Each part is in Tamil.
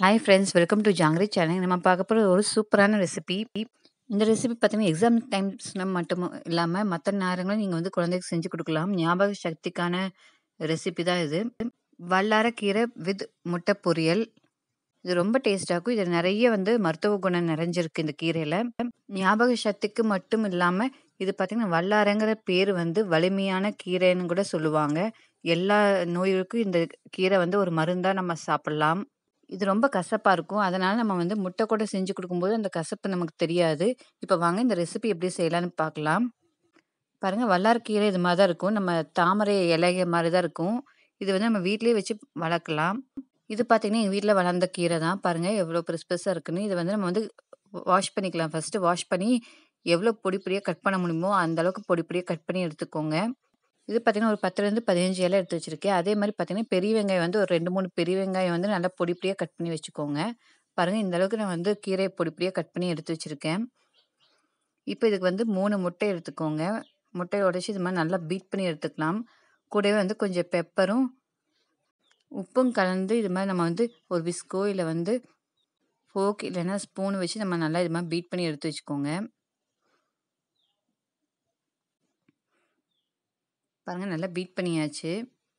hi friends welcome to Jangiri channel நம்ம பார்க்க போகிற ஒரு சூப்பரான ரெசிபி இந்த ரெசிபி பார்த்தீங்கன்னா எக்ஸாம் டைம்ஸ்ல மட்டும் இல்லாமல் மற்ற நேரங்களும் நீங்கள் வந்து குழந்தைக்கு செஞ்சு கொடுக்கலாம் ஞாபக சக்திக்கான ரெசிபி தான் இது வல்லாரக்கீரை வித் முட்டை பொரியல் இது ரொம்ப டேஸ்டாக இருக்கும் இது நிறைய வந்து மருத்துவ குணம் நிறைஞ்சிருக்கு இந்த கீரையில் ஞாபக சக்திக்கு மட்டும் இல்லாமல் இது பார்த்திங்கன்னா வல்லாரங்கிற பேர் வந்து வலிமையான கீரைன்னு கூட சொல்லுவாங்க எல்லா நோய்களுக்கும் இந்த கீரை வந்து ஒரு மருந்தாக நம்ம சாப்பிட்லாம் இது ரொம்ப கசப்பாக இருக்கும் அதனால் நம்ம வந்து முட்டை கூட செஞ்சு கொடுக்கும்போது அந்த கசப்பு நமக்கு தெரியாது இப்போ வாங்க இந்த ரெசிபி எப்படி செய்யலான்னு பார்க்கலாம் பாருங்கள் வல்லாரக்கீரை இது மாதிரி தான் இருக்கும் நம்ம தாமரை இலைய மாதிரி தான் இருக்கும் இது வந்து நம்ம வீட்டிலேயே வச்சு வளர்க்கலாம் இது பார்த்திங்கன்னா எங்கள் வீட்டில் வளர்ந்த கீரை தான் பாருங்கள் எவ்வளோ பெருசு பெருசாக இருக்குன்னு இதை வந்து நம்ம வந்து வாஷ் பண்ணிக்கலாம் ஃபஸ்ட்டு வாஷ் பண்ணி எவ்வளோ பொடி பொடியாக கட் பண்ண முடியுமோ அந்த அளவுக்கு பொடி பொடியாக கட் பண்ணி எடுத்துக்கோங்க இது பார்த்திங்கன்னா ஒரு பத்துலேருந்து பதினஞ்சு இலை எடுத்து வச்சுருக்கேன் அதே மாதிரி பார்த்திங்கன்னா பெரிய வெங்காயம் வந்து ஒரு ரெண்டு மூணு பெரிய வெங்காயம் வந்து நல்லா பொடி பொடியாக கட் பண்ணி வச்சுக்கோங்க பாருங்கள் இந்த அளவுக்கு நான் வந்து கீரையை பொடி பொடியாக கட் பண்ணி எடுத்து வச்சுருக்கேன் இப்போ இதுக்கு வந்து மூணு முட்டை எடுத்துக்கோங்க முட்டையை உடச்சி இது மாதிரி நல்லா பீட் பண்ணி எடுத்துக்கலாம் கூடவே வந்து கொஞ்சம் பெப்பரும் உப்பும் கலந்து இது மாதிரி நம்ம வந்து ஒரு விஸ்கோ இல்லை வந்து ஃபோக் இல்லைன்னா ஸ்பூன் வச்சு நம்ம நல்லா இது மாதிரி பீட் பண்ணி எடுத்து வச்சுக்கோங்க பாருங்கள் நல்லா பீட் பண்ணியாச்சு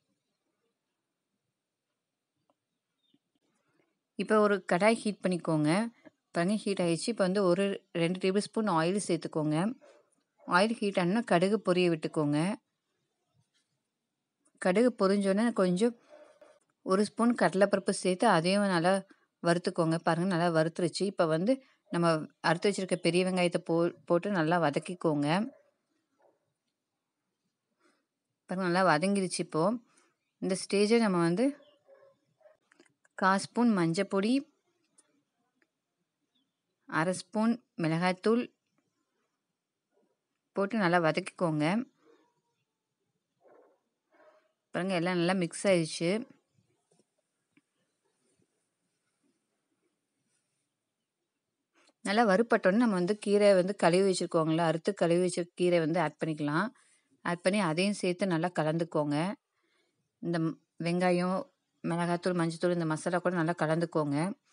இப்போ ஒரு கடாய் ஹீட் பண்ணிக்கோங்க பாருங்கள் ஹீட் ஆகிடுச்சு இப்போ வந்து ஒரு ரெண்டு டேபிள் ஸ்பூன் ஆயில் சேர்த்துக்கோங்க ஆயில் ஹீட் ஆனால் கடுகு பொரிய விட்டுக்கோங்க கடுகு பொரிஞ்சோடனே கொஞ்சம் ஒரு ஸ்பூன் கடலைப்பருப்பு சேர்த்து அதையும் நல்லா வறுத்துக்கோங்க பாருங்கள் நல்லா வறுத்துருச்சு இப்போ வந்து நம்ம அறுத்து வச்சுருக்க பெரிய வெங்காயத்தை போ போட்டு நல்லா வதக்கிக்கோங்க பாருங்கள் நல்லா வதங்கிடுச்சு இப்போது இந்த ஸ்டேஜை நம்ம வந்து கால் ஸ்பூன் மஞ்சப்பொடி அரை ஸ்பூன் மிளகாய்த்தூள் போட்டு நல்லா வதக்கிக்கோங்க பாருங்கள் எல்லாம் நல்லா மிக்ஸ் ஆயிடுச்சு நல்லா வறுப்பட்டோன்னு நம்ம வந்து கீரை வந்து கழுவி வச்சுருக்கோங்களா அறுத்து கழுவி வச்சிருக்க கீரை வந்து ஆட் பண்ணிக்கலாம் ஆட் பண்ணி அதையும் சேர்த்து நல்லா கலந்துக்கோங்க இந்த வெங்காயம் மிளகாத்தூள் மஞ்சத்தூள் இந்த மசாலா கூட நல்லா கலந்துக்கோங்க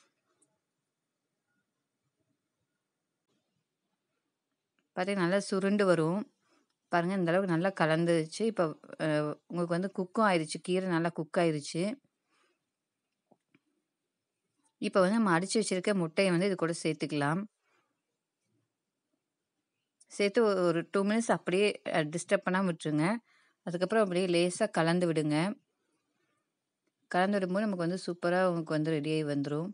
பார்த்தீங்கன்னா நல்லா சுருண்டு வரும் பாருங்கள் இந்த அளவுக்கு நல்லா கலந்துச்சு இப்போ உங்களுக்கு வந்து குக்கும் ஆயிடுச்சு கீரை நல்லா குக் ஆயிடுச்சு இப்போ வந்து நம்ம அடித்து வச்சுருக்க முட்டையை வந்து இது கூட சேர்த்துக்கலாம் சேர்த்து ஒரு டூ மினிட்ஸ் அப்படியே டிஸ்டர்ப் பண்ணாமல் விட்டுருங்க அதுக்கப்புறம் அப்படியே லேசாக கலந்து விடுங்க கலந்து விடும்போது நமக்கு வந்து சூப்பராக உங்களுக்கு வந்து ரெடியாகி வந்துடும்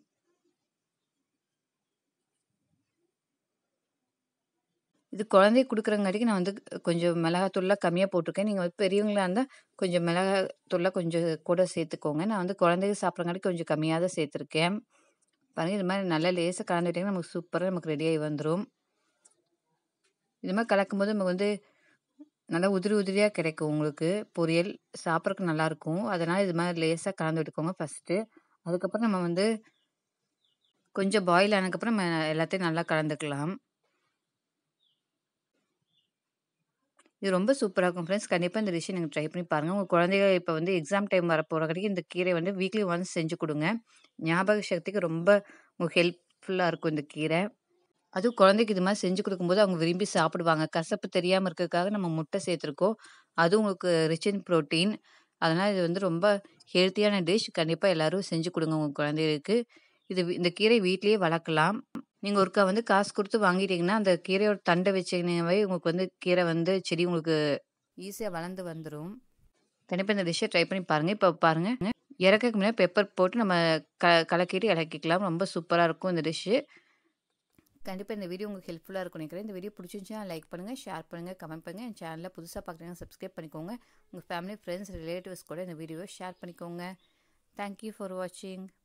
இது குழந்தைக்கு கொடுக்குறங்காட்டிக்கு நான் வந்து கொஞ்சம் மிளகாத்தூள்லாம் கம்மியாக போட்டிருக்கேன் நீங்கள் வந்து பெரியவங்களாக இருந்தால் கொஞ்சம் மிளகாத்தூள்லாம் கொஞ்சம் கூட சேர்த்துக்கோங்க நான் வந்து குழந்தைக்கு சாப்பிட்றங்காட்டி கொஞ்சம் கம்மியாக தான் சேர்த்துருக்கேன் பாருங்கள் இது மாதிரி நல்லா லேசாக கலந்துட்டிங்கன்னா நமக்கு சூப்பராக நமக்கு ரெடியாகி வந்துடும் இது மாதிரி கலக்கும்போது நமக்கு வந்து நல்லா உதிரி உதிரியாக கிடைக்கும் உங்களுக்கு பொரியல் சாப்பிட்றதுக்கு நல்லாயிருக்கும் அதனால் இது மாதிரி லேசாக கலந்து விட்டுக்கோங்க ஃபஸ்ட்டு அதுக்கப்புறம் நம்ம வந்து கொஞ்சம் பாயில் ஆனதுக்கப்புறம் நம்ம எல்லாத்தையும் நல்லா கலந்துக்கலாம் இது ரொம்ப சூப்பராக இருக்கும் ஃப்ரெண்ட்ஸ் கண்டிப்பாக இந்த டிஷ்ஷை நீங்கள் ட்ரை பண்ணி பாருங்கள் உங்கள் குழந்தைங்க இப்போ வந்து எக்ஸாம் டைம் வர போகிற கடைக்கு இந்த கீரை வந்து வீக்லி ஒன்ஸ் செஞ்சு கொடுங்க ஞாபக சக்திக்கு ரொம்ப உங்களுக்கு ஹெல்ப்ஃபுல்லாக இருக்கும் இந்த கீரை அதுவும் குழந்தைக்கு இது மாதிரி செஞ்சு கொடுக்கும்போது அவங்க விரும்பி சாப்பிடுவாங்க கசப்பு தெரியாமல் இருக்கிறதுக்காக நம்ம முட்டை சேர்த்துருக்கோம் அதுவும் உங்களுக்கு ரிச் இன் ப்ரோட்டீன் அதனால் இது வந்து ரொம்ப ஹெல்த்தியான டிஷ் கண்டிப்பாக எல்லோரும் செஞ்சு கொடுங்க உங்கள் குழந்தைகளுக்கு இது இந்த கீரை வீட்லேயே வளர்க்கலாம் நீங்கள் ஒருக்கா வந்து காசு கொடுத்து வாங்கிட்டீங்கன்னா அந்த கீரையோட தண்டை வச்சிங்கவே உங்களுக்கு வந்து கீரை வந்து செடி உங்களுக்கு ஈஸியாக வளர்ந்து வந்துடும் கண்டிப்பாக இந்த டிஷ்ஷை ட்ரை பண்ணி பாருங்கள் இப்போ பாருங்கள் இறக்கக்கு முன்னாடி பெப்பர் போட்டு நம்ம க கலக்கிட்டு இறக்கிக்கலாம் ரொம்ப சூப்பராக இருக்கும் இந்த டிஷ்ஷு கண்டிப்பாக இந்த வீடியோ உங்களுக்கு ஹெல்ப்ஃபுல்லாக இருக்கும் நினைக்கிறேன் இந்த வீடியோ பிடிச்சிருந்துச்சுன்னா லைக் பண்ணுங்கள் ஷேர் பண்ணுங்கள் கமெண்ட் பண்ணுங்கள் என் சேனலில் புதுசாக பார்க்குறீங்கன்னா சப்ஸ்கிரைப் பண்ணிக்கோங்க உங்கள் ஃபேமிலி ஃப்ரெண்ட்ஸ் ரிலேட்டிவ்ஸ் கூட இந்த வீடியோவை ஷேர் பண்ணிக்கோங்க தேங்க்யூ ஃபார் வாட்சிங்